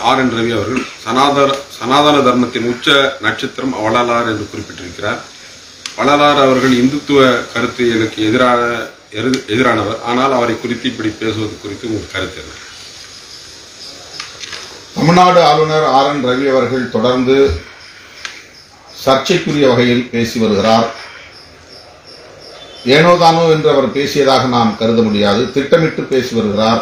R N Ravi அவர்கள் சனாதன சனாதன தர்மத்தின் உச்ச நட்சத்திரம் வள்ளலார் என்று குறிப்பிட்டிருக்கிறார் வள்ளலார் அவர்கள் இந்துத்துவ கருத்து எனக்கு எதிரான எரு- எதிரானவர் ஆனால் அவரை குறித்து இப்படி பேசுவது குறித்து உங்கள் கருத்து என்ன தமிழ்நாடு ஆளுநர் ஆர் என் ரவி அவர்கள் தொடர்ந்து சர்ச்சைக்குரிய வகையில் பேசி வருகிறார் ஏனோதானோ என்று அவர் பேசியதாக நாம் கருத முடியாது திட்டமிட்டு பேசி வருகிறார்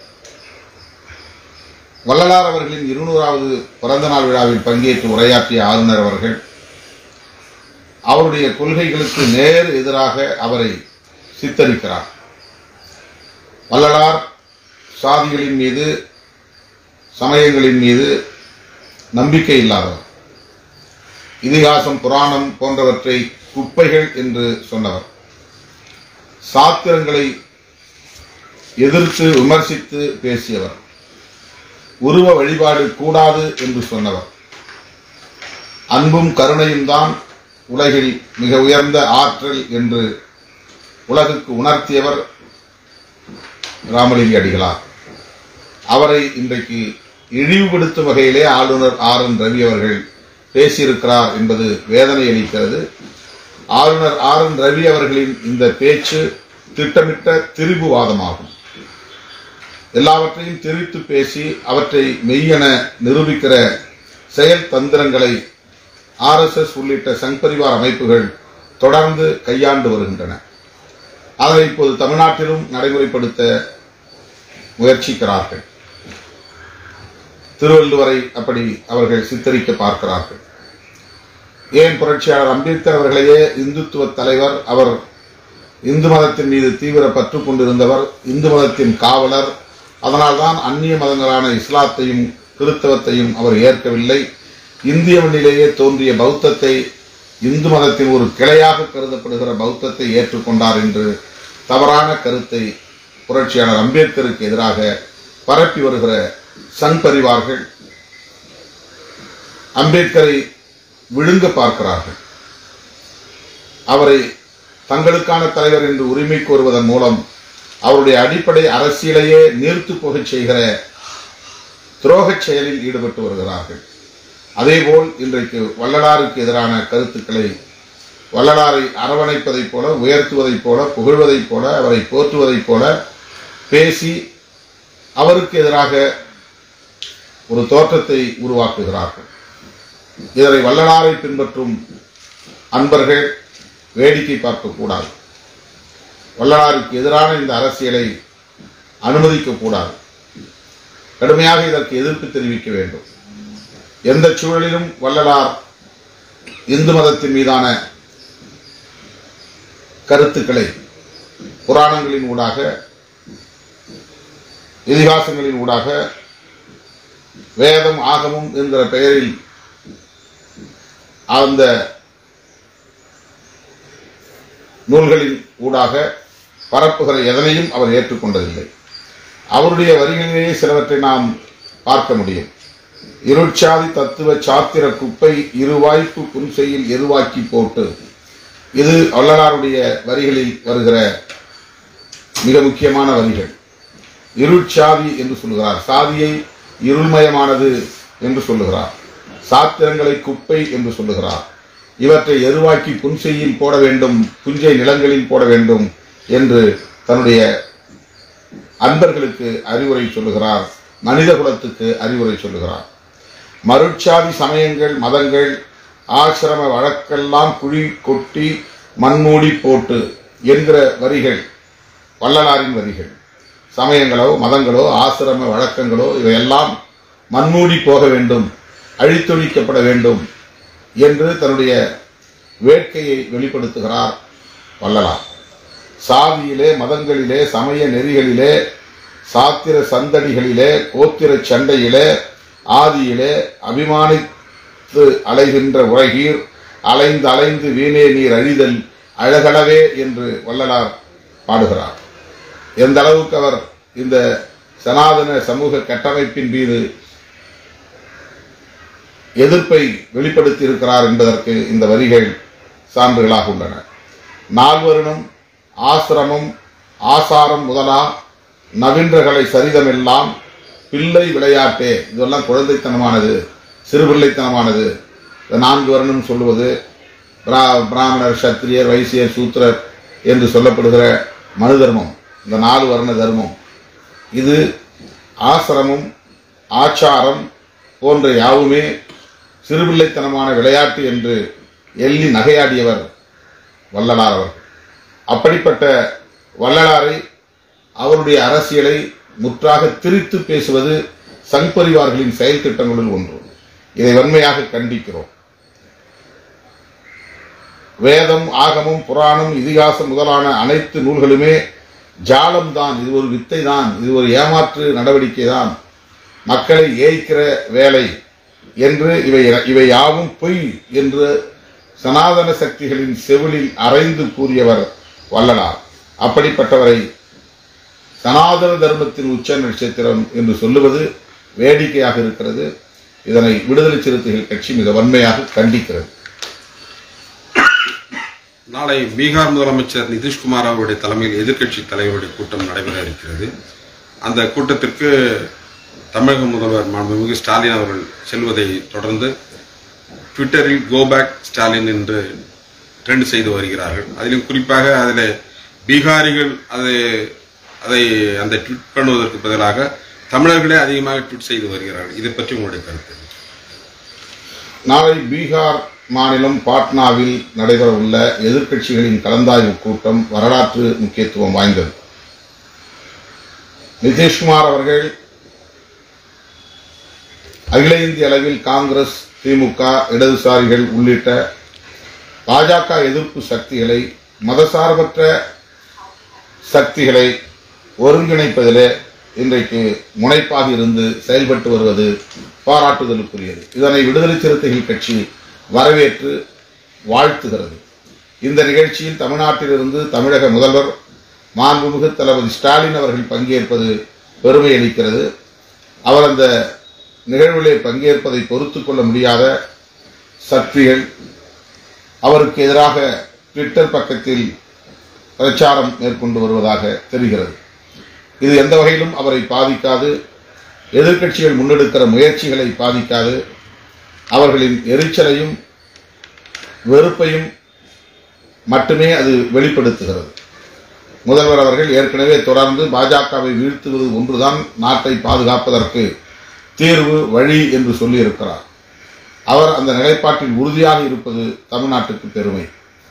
வள்ளலார் அவர்களின் இருநூறாவது பிறந்த நாள் விழாவில் பங்கேற்று உரையாற்றிய ஆளுநர் அவர்கள் அவருடைய கொள்கைகளுக்கு நேர் எதிராக அவரை சித்தரிக்கிறார் வள்ளலார் சாதிகளின் மீது சமயங்களின் மீது நம்பிக்கை இல்லாதவர் இதிகாசம் புராணம் போன்றவற்றை குப்பைகள் என்று சொன்னவர் சாத்திரங்களை எதிர்த்து விமர்சித்து பேசியவர் உருவ வழிபாடு கூடாது என்று சொன்னவர் அன்பும் கருணையும் தான் உலகில் மிக உயர்ந்த ஆற்றல் என்று உலகுக்கு உணர்த்தியவர் ராமலிங்க அடிகளார் அவரை இன்றைக்கு இழிவுபடுத்தும் வகையிலே ஆளுநர் ஆர் என் ரவி அவர்கள் பேசியிருக்கிறார் என்பது வேதனை அளிக்கிறது ஆளுநர் ஆர் என் ரவி அவர்களின் இந்த பேச்சு திட்டமிட்ட திரிபுவாதமாகும் எல்லாவற்றையும் திரித்து பேசி அவற்றை மெய்யென நிரூபிக்கிற செயல் தந்திரங்களை ஆர்எஸ்எஸ் உள்ளிட்ட சங்பரிவார் அமைப்புகள் தொடர்ந்து கையாண்டு வருகின்றன அதனை இப்போது தமிழ்நாட்டிலும் நடைமுறைப்படுத்த முயற்சிக்கிறார்கள் திருவள்ளுவரை அப்படி அவர்கள் சித்தரிக்க பார்க்கிறார்கள் ஏன் புரட்சியாளர் அம்பேத்கர் அவர்களையே இந்துத்துவ தலைவர் அவர் இந்து மதத்தின் மீது தீவிர பற்று கொண்டிருந்தவர் இந்து மதத்தின் காவலர் அதனால்தான் அந்நிய மதங்களான இஸ்லாத்தையும் கிறிஸ்தவத்தையும் அவர் ஏற்கவில்லை இந்திய மண்ணிலேயே தோன்றிய பௌத்தத்தை இந்து மதத்தின் ஒரு கிளையாக கருதப்படுகிற பௌத்தத்தை ஏற்றுக்கொண்டார் என்று தவறான கருத்தை புரட்சியாளர் அம்பேத்கருக்கு எதிராக பரப்பி வருகிற சங் பரிவார்கள் அம்பேத்கரை விழுங்க பார்க்கிறார்கள் அவரை தங்களுக்கான தலைவர் என்று உரிமை கோருவதன் மூலம் அவருடைய அடிப்படை அரசியலையே நீர்த்து போகச் செய்கிற துரோகச் செயலில் ஈடுபட்டு வருகிறார்கள் அதேபோல் இன்றைக்கு வள்ளலாருக்கு எதிரான கருத்துக்களை வள்ளலாரை அரவணைப்பதைப் போல உயர்த்துவதைப் போல புகழ்வதைப் போல அவரை போற்றுவதைப் போல பேசி அவருக்கு எதிராக ஒரு தோற்றத்தை உருவாக்குகிறார்கள் இதனை வள்ளலாரை பின்பற்றும் அன்பர்கள் வேடிக்கை பார்க்கக்கூடாது வள்ளலாருக்கு எதிரான இந்த அரசியலை அனுமதிக்க கூடாது கடுமையாக இதற்கு எதிர்ப்பு தெரிவிக்க வேண்டும் எந்த சூழலிலும் வள்ளலார் இந்து மதத்தின் மீதான கருத்துக்களை புராணங்களின் ஊடாக இதிகாசங்களின் ஊடாக வேதம் ஆகமம் என்கிற பெயரில் அந்த நூல்களின் ஊடாக பரப்புகிற எதனையும் அவர் ஏற்றுக்கொண்டதில்லை அவருடைய வரிகளிலேயே சிலவற்றை நாம் பார்க்க முடியும் இருட்சாதி தத்துவ சாத்திர குப்பை இருவாய்ப்பு புன்செயில் எருவாக்கி போட்டு இது வள்ளலாருடைய வரிகளில் வருகிற மிக முக்கியமான வரிகள் இருட்சாதி என்று சொல்லுகிறார் சாதியை இருள்மயமானது என்று சொல்லுகிறார் சாத்திரங்களை குப்பை என்று சொல்லுகிறார் இவற்றை எருவாக்கி புன்செய்யில் போட வேண்டும் புஞ்சை நிலங்களில் போட வேண்டும் என்று தன்னுடைய அன்பர்களுக்கு அறிவுரை சொல்லுகிறார் மனித குலத்துக்கு அறிவுரை சொல்லுகிறார் மருட்சாதி சமயங்கள் மதங்கள் ஆசிரம வழக்கெல்லாம் குழி கொட்டி மண்மூடி போட்டு என்கிற வரிகள் வள்ளலாரின் வரிகள் சமயங்களோ மதங்களோ ஆசிரம வழக்கங்களோ இவையெல்லாம் மண்மூடி போக வேண்டும் அழித்தொழிக்கப்பட வேண்டும் என்று தன்னுடைய வேட்கையை வெளிப்படுத்துகிறார் வள்ளலார் சாதியிலே மதங்களிலே சமய நெறிகளிலே சாத்திர சந்தடிகளிலே கோத்திர சண்டையிலே ஆதியிலே அபிமானித்து அலைகின்ற உலகீர் அலைந்து அலைந்து வீணே நீர் அழிதல் அழகளவே என்று வள்ளலார் பாடுகிறார் எந்த அளவுக்கு அவர் இந்த சனாதன சமூக கட்டமைப்பின் மீது எதிர்ப்பை வெளிப்படுத்தி இருக்கிறார் என்பதற்கு இந்த வரிகள் சான்றுகளாக உள்ளன நால்வருணும் ஆசிரமம் ஆசாரம் முதலா நவீன்றகளை சரிதமெல்லாம் பிள்ளை விளையாட்டே இதெல்லாம் குழந்தைத்தனமானது சிறுபிள்ளைத்தனமானது இந்த நான்கு வருணம் சொல்லுவது பிரா- பிராமணர் சத்திரியர் வைசியர் சூத்திரர் என்று சொல்லப்படுகிற மனு தர்மம் இந்த நாலு வர்ண தர்மம் இது ஆசிரமம் ஆச்சாரம் போன்ற யாவுமே சிறுபிள்ளைத்தனமான விளையாட்டு என்று எள்ளி நகையாடியவர் வள்ளலார் அவர்கள் அப்படிப்பட்ட வள்ளலாரை அவருடைய அரசியலை முற்றாக திரித்து பேசுவது சங் பரிவார்களின் செயல் திட்டங்களுள் ஒன்று இதை வன்மையாக கண்டிக்கிறோம் வேதம் ஆகமம் புராணம் இதிகாசம் முதலான அனைத்து நூல்களுமே ஜாலம்தான் இது ஒரு வித்தை தான் இது ஒரு ஏமாற்று நடவடிக்கை தான் மக்களை ஏய்க்கிற வேலை என்று இவை இவை யாவும் பொய் என்று சனாதன சக்திகளின் செவிலில் அரைந்து கூறியவர் வள்ளலார் அப்படிப்பட்டவரை சனாதன தர்மத்தின் உச்ச நட்சத்திரம் என்று சொல்லுவது வேடிக்கையாக இருக்கிறது இதனை விடுதலை சிறுத்தைகள் கட்சி மிக வன்மையாக கண்டிக்கிறது நாளை பீகார் முதலமைச்சர் நிதிஷ்குமார் அவருடைய தலைமையில் எதிர்க்கட்சி தலைவருடைய கூட்டம் நடைபெற இருக்கிறது அந்த கூட்டத்திற்கு தமிழக முதல்வர் மாண்புமிகு ஸ்டாலின் அவர்கள் செல்வதை தொடர்ந்து ட்விட்டரில் கோ பேக் ஸ்டாலின் என்று ட்ரெண்ட் செய்து வருகிறார்கள் அதிலும் குறிப்பாக அதில் பீகாரிகள் அதை அதை அந்த ட்வீட் பண்ணுவதற்கு பதிலாக தமிழர்களே அதிகமாக ட்வீட் செய்து வருகிறார்கள் இதை பற்றி உங்களுடைய கருத்து என்ன? நாளை பீகார் மாநிலம் பாட்னாவில் நடைபெற உள்ள எதிர்க்கட்சிகளின் கலந்தாய்வு கூட்டம் வரலாற்று முக்கியத்துவம் வாய்ந்தது நிதிஷ்குமார் அவர்கள் அகில இந்திய அளவில் காங்கிரஸ் திமுக இடதுசாரிகள் உள்ளிட்ட பாஜக எதிர்ப்பு சக்திகளை மதசார்பற்ற சக்திகளை ஒருங்கிணைப்பதிலே இன்றைக்கு முனைப்பாக இருந்து செயல்பட்டு வருவது பாராட்டுதலுக்குரியது இதனை விடுதலை சிறுத்தைகள் கட்சி வரவேற்று வாழ்த்துகிறது இந்த நிகழ்ச்சியில் தமிழ்நாட்டிலிருந்து தமிழக முதல்வர் மாண்புமிகு தளபதி ஸ்டாலின் அவர்கள் பங்கேற்பது பெருமை அளிக்கிறது அவர் அந்த நிகழ்விலே பங்கேற்பதை பொறுத்து கொள்ள முடியாத சக்திகள் அவருக்கு எதிராக ட்விட்டர் பக்கத்தில் பிரச்சாரம் மேற்கொண்டு வருவதாக தெரிகிறது இது எந்த வகையிலும் அவரை பாதிக்காது எதிர்க்கட்சிகள் முன்னெடுக்கிற முயற்சிகளை பாதிக்காது அவர்களின் எரிச்சலையும் வெறுப்பையும் மட்டுமே அது வெளிப்படுத்துகிறது முதல்வர் அவர்கள் ஏற்கனவே தொடர்ந்து பாஜகவை வீழ்த்துவது ஒன்றுதான் நாட்டை பாதுகாப்பதற்கு தீர்வு வழி என்று சொல்லியிருக்கிறார் அவர் அந்த நிலைப்பாட்டில் உறுதியாக இருப்பது தமிழ்நாட்டுக்கு பெருமை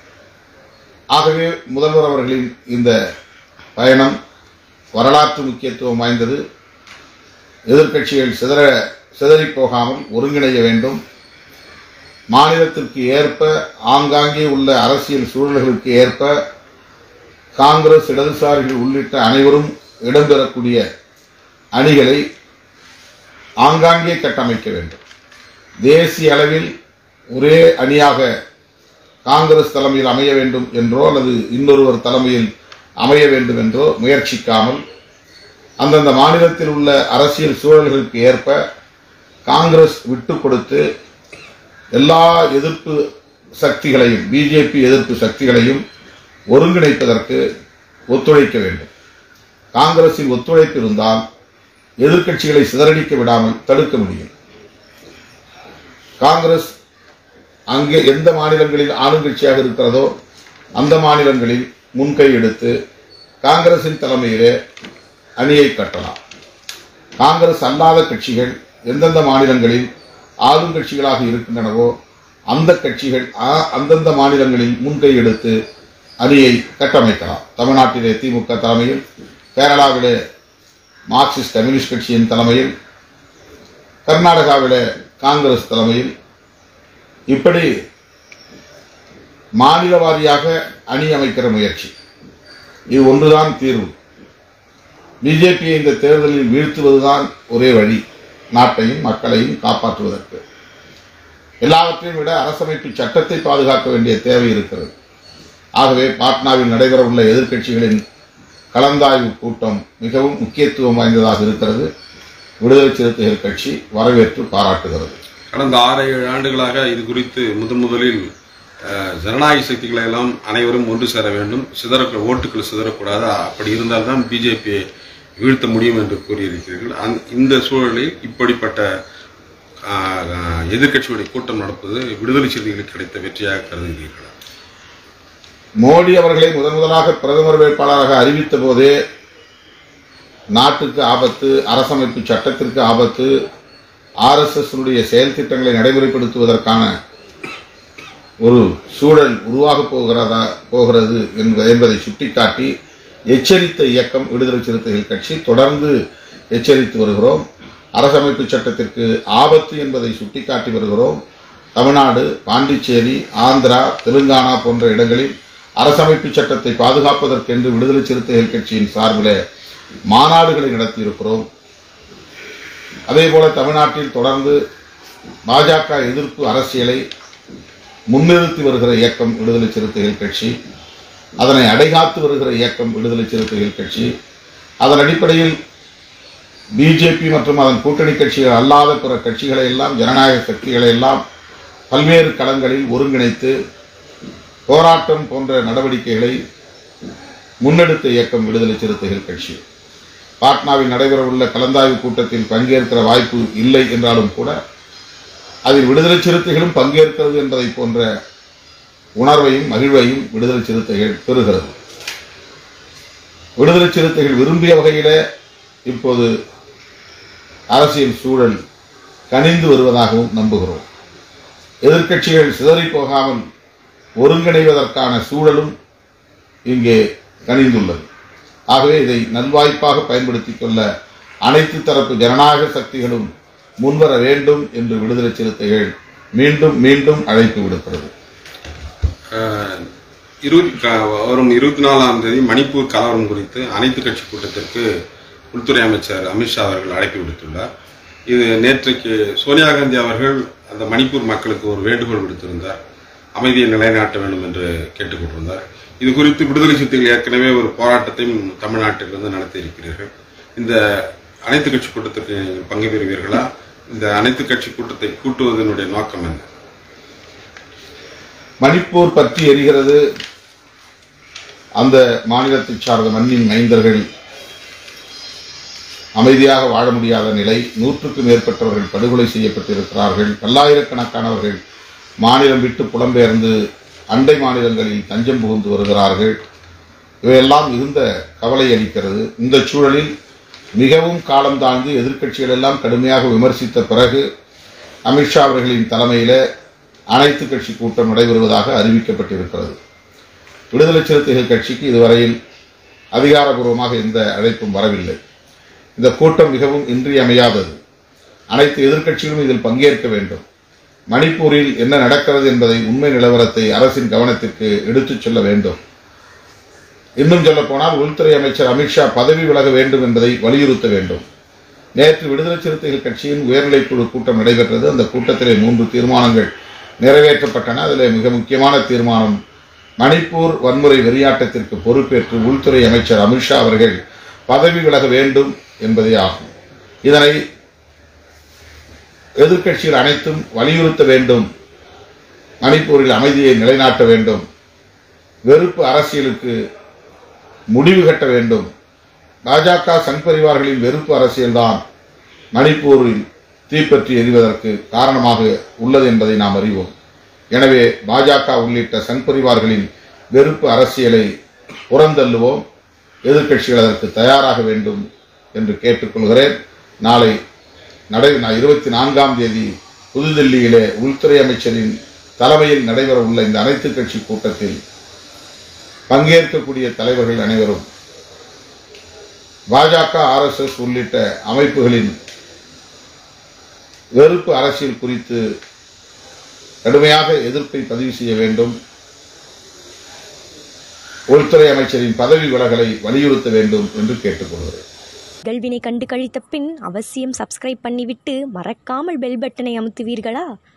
ஆகவே முதல்வர் அவர்களின் இந்த பயணம் வரலாற்று முக்கியத்துவம் வாய்ந்தது எதிர்க்கட்சிகள் சிதற சிதறிப் போகாமல் ஒருங்கிணைய வேண்டும் மாநிலத்திற்கு ஏற்ப ஆங்காங்கே உள்ள அரசியல் சூழல்களுக்கு ஏற்ப காங்கிரஸ் இடதுசாரிகள் உள்ளிட்ட அனைவரும் இடம்பெறக்கூடிய அணிகளை ஆங்காங்கே கட்டமைக்க வேண்டும் தேசிய அளவில் ஒரே அணியாக காங்கிரஸ் தலைமையில் அமைய வேண்டும் என்றோ அல்லது இன்னொருவர் தலைமையில் அமைய வேண்டும் என்றோ முயற்சிக்காமல் அந்தந்த மாநிலத்தில் உள்ள அரசியல் சூழல்களுக்கு ஏற்ப காங்கிரஸ் விட்டு கொடுத்து எல்லா எதிர்ப்பு சக்திகளையும் பிஜேபி எதிர்ப்பு சக்திகளையும் ஒருங்கிணைப்பதற்கு ஒத்துழைக்க வேண்டும் காங்கிரசின் ஒத்துழைப்பு இருந்தால் எதிர்க்கட்சிகளை சிதறடிக்க விடாமல் தடுக்க முடியும் காங்கிரஸ் அங்கே எந்த மாநிலங்களில் ஆளுங்கட்சியாக இருக்கிறதோ அந்த மாநிலங்களில் முன்கை எடுத்து காங்கிரசின் தலைமையிலே அணியை கட்டலாம் காங்கிரஸ் அல்லாத கட்சிகள் எந்தெந்த மாநிலங்களில் ஆளுங்கட்சிகளாக இருக்கின்றனவோ அந்த கட்சிகள் ஆ- அந்தந்த மாநிலங்களில் முன்கை எடுத்து அணியை கட்டமைக்கலாம் தமிழ்நாட்டிலே திமுக தலைமையில் கேரளாவிலே மார்க்சிஸ்ட் கம்யூனிஸ்ட் கட்சியின் தலைமையில் கர்நாடகாவிலே காங்கிரஸ் தலைமையில் இப்படி மாநில வாரியாக அணி அமைக்கிற முயற்சி இது ஒன்றுதான் தீர்வு பிஜேபியை இந்த தேர்தலில் வீழ்த்துவதுதான் ஒரே வழி நாட்டையும் மக்களையும் காப்பாற்றுவதற்கு எல்லாவற்றையும் விட அரசமைப்பு சட்டத்தை பாதுகாக்க வேண்டிய தேவை இருக்கிறது ஆகவே பாட்னாவில் நடைபெறவுள்ள எதிர்க்கட்சிகளின் கலந்தாய்வு கூட்டம் மிகவும் முக்கியத்துவம் வாய்ந்ததாக இருக்கிறது விடுதலை சிறுத்தைகள் கட்சி வரவேற்று பாராட்டுகிறது கடந்த ஆறு ஏழு ஆண்டுகளாக இது குறித்து முதன் முதலில் அஹ், ஜனநாயக சக்திகளை எல்லாம் அனைவரும் ஒன்று சேர வேண்டும் சிதற ஓட்டுகள் சிதறக்கூடாது அப்படி இருந்தால்தான் பிஜேபியை வீழ்த்த முடியும் என்று கூறியிருக்கிறீர்கள் அந்த இந்த சூழலில் இப்படிப்பட்ட ஆஹ், ஆஹ், எதிர்க்கட்சியுடைய கூட்டம் நடப்பது விடுதலை சிறுத்தைகளுக்கு கிடைத்த வெற்றியாக கருதுகிறீர்களா மோடி அவர்களை முதன் முதலாக பிரதமர் வேட்பாளராக அறிவித்த போதே நாட்டுக்கு ஆபத்து அரசமைப்பு சட்டத்திற்கு ஆபத்து ஆர்எஸ்எஸ் செயல் திட்டங்களை நடைமுறைப்படுத்துவதற்கான ஒரு சூழல் உருவாகப் போகிறதா போகிறது என்ப- என்பதை சுட்டிக்காட்டி எச்சரித்த இயக்கம் விடுதலை சிறுத்தைகள் கட்சி தொடர்ந்து எச்சரித்து வருகிறோம் அரசமைப்பு சட்டத்திற்கு ஆபத்து என்பதை சுட்டிக்காட்டி வருகிறோம் தமிழ்நாடு பாண்டிச்சேரி ஆந்திரா தெலுங்கானா போன்ற இடங்களில் அரசமைப்பு சட்டத்தை பாதுகாப்பதற்கென்று விடுதலை சிறுத்தைகள் கட்சியின் சார்பில் மாநாடுகளை நடத்தியிருக்கிறோம் அதேபோல தமிழ்நாட்டில் தொடர்ந்து பாஜக எதிர்ப்பு அரசியலை முன்னிறுத்தி வருகிற இயக்கம் விடுதலை சிறுத்தைகள் கட்சி அதனை அடைகாத்து வருகிற இயக்கம் விடுதலை சிறுத்தைகள் கட்சி அதன் அடிப்படையில் பிஜேபி மற்றும் அதன் கூட்டணி கட்சிகள் அல்லாத பிற கட்சிகளை எல்லாம் ஜனநாயக சக்திகளை எல்லாம் பல்வேறு களங்களில் ஒருங்கிணைத்து போராட்டம் போன்ற நடவடிக்கைகளை முன்னெடுத்த இயக்கம் விடுதலை சிறுத்தைகள் கட்சி பாட்னாவில் நடைபெறவுள்ள கலந்தாய்வு கூட்டத்தில் பங்கேற்கிற வாய்ப்பு இல்லை என்றாலும் கூட அதில் விடுதலை சிறுத்தைகளும் பங்கேற்கிறது என்பதை போன்ற உணர்வையும் மகிழ்வையும் விடுதலை சிறுத்தைகள் பெறுகிறது விடுதலை சிறுத்தைகள் விரும்பிய வகையிலே இப்போது அரசியல் சூழல் கனிந்து வருவதாகவும் நம்புகிறோம் எதிர்க்கட்சிகள் சிதறிப் போகாமல் ஒருங்கிணைவதற்கான சூழலும் இங்கே கனிந்துள்ளது ஆகவே இதை நல்வாய்ப்பாக பயன்படுத்திக் கொள்ள அனைத்து தரப்பு ஜனநாயக சக்திகளும் முன்வர வேண்டும் என்று விடுதலை சிறுத்தைகள் மீண்டும் மீண்டும் அழைப்பு விடுக்கிறது ஆஹ், இருபது க- வரும் இருபத்தி நாலாம் தேதி மணிப்பூர் கலவரம் குறித்து அனைத்து கட்சி கூட்டத்திற்கு உள்துறை அமைச்சர் அமித்ஷா அவர்கள் அழைப்பு விடுத்துள்ளார் இது நேற்றைக்கு சோனியா காந்தி அவர்கள் அந்த மணிப்பூர் மக்களுக்கு ஒரு வேண்டுகோள் விடுத்திருந்தார் அமைதியை நிலைநாட்ட வேண்டும் என்று கேட்டுக்கொண்டிருந்தார் இது குறித்து விடுதலை சிறுத்தைகள் ஏற்கனவே ஒரு போராட்டத்தையும் தமிழ்நாட்டிலிருந்து நடத்தி இருக்கிறீர்கள் இந்த அனைத்து கட்சி கூட்டத்திற்கு நீங்கள் பங்கு பெறுவீர்களா இந்த அனைத்து கட்சி கூட்டத்தை கூட்டுவதனுடைய நோக்கம் என்ன மணிப்பூர் பற்றி எரிகிறது அந்த மாநிலத்தைச் சார்ந்த மண்ணின் மைந்தர்கள் அமைதியாக வாழ முடியாத நிலை நூற்றுக்கும் மேற்பட்டவர்கள் படுகொலை செய்யப்பட்டிருக்கிறார்கள் பல்லாயிரக்கணக்கானவர்கள் மாநிலம் விட்டு புலம்பெயர்ந்து அண்டை மாநிலங்களில் தஞ்சம் புகுந்து வருகிறார்கள் இவையெல்லாம் மிகுந்த கவலை அளிக்கிறது இந்த சூழலில் மிகவும் காலம் தாழ்ந்து எதிர்க்கட்சிகள் எல்லாம் கடுமையாக விமர்சித்த பிறகு அமித்ஷா அவர்களின் தலைமையில அனைத்து கட்சி கூட்டம் நடைபெறுவதாக அறிவிக்கப்பட்டிருக்கிறது விடுதலை சிறுத்தைகள் கட்சிக்கு இதுவரையில் அதிகாரபூர்வமாக எந்த அழைப்பும் வரவில்லை இந்த கூட்டம் மிகவும் இன்றியமையாதது அனைத்து எதிர்க்கட்சிகளும் இதில் பங்கேற்க வேண்டும் மணிப்பூரில் என்ன நடக்கிறது என்பதை உண்மை நிலவரத்தை அரசின் கவனத்திற்கு எடுத்துச் செல்ல வேண்டும் இன்னும் சொல்ல போனால் உள்துறை அமைச்சர் அமித்ஷா பதவி விலக வேண்டும் என்பதை வலியுறுத்த வேண்டும் நேற்று விடுதலை சிறுத்தைகள் கட்சியின் உயர்நிலைக்குழு கூட்டம் நடைபெற்றது அந்த கூட்டத்திலே மூன்று தீர்மானங்கள் நிறைவேற்றப்பட்டன அதில் மிக முக்கியமான தீர்மானம் மணிப்பூர் வன்முறை வெறியாட்டத்திற்கு பொறுப்பேற்று உள்துறை அமைச்சர் அமித்ஷா அவர்கள் பதவி விலக வேண்டும் என்பதே ஆகும் இதனை எதிர்க்கட்சிகள் அனைத்தும் வலியுறுத்த வேண்டும் மணிப்பூரில் அமைதியை நிலைநாட்ட வேண்டும் வெறுப்பு அரசியலுக்கு முடிவு கட்ட வேண்டும் பாஜக சங் பரிவார்களின் வெறுப்பு அரசியல்தான் மணிப்பூரில் தீப்பற்றி எரிவதற்கு காரணமாக உள்ளது என்பதை நாம் அறிவோம் எனவே பாஜக உள்ளிட்ட சங் பரிவார்களின் வெறுப்பு அரசியலை புறந்தள்ளுவோம் எதிர்க்கட்சிகள் அதற்கு தயாராக வேண்டும் என்று கேட்டுக்கொள்கிறேன் நாளை நடை இருபத்தி நான்காம் தேதி புதுதில்லியிலே உள்துறை அமைச்சரின் தலைமையில் நடைபெற உள்ள இந்த அனைத்து கட்சி கூட்டத்தில் பங்கேற்கக்கூடிய தலைவர்கள் அனைவரும் பாஜக ஆர்எஸ்எஸ் உள்ளிட்ட அமைப்புகளின் வெறுப்பு அரசியல் குறித்து கடுமையாக எதிர்ப்பை பதிவு செய்ய வேண்டும் உள்துறை அமைச்சரின் பதவி விலகலை வலியுறுத்த வேண்டும் என்று கேட்டுக்கொள்கிறேன் நிகழ்வினை கண்டு கழித்த பின் அவசியம் சப்ஸ்கிரைப் பண்ணிவிட்டு மறக்காமல் பெல் பட்டனை அமுத்துவீர்களா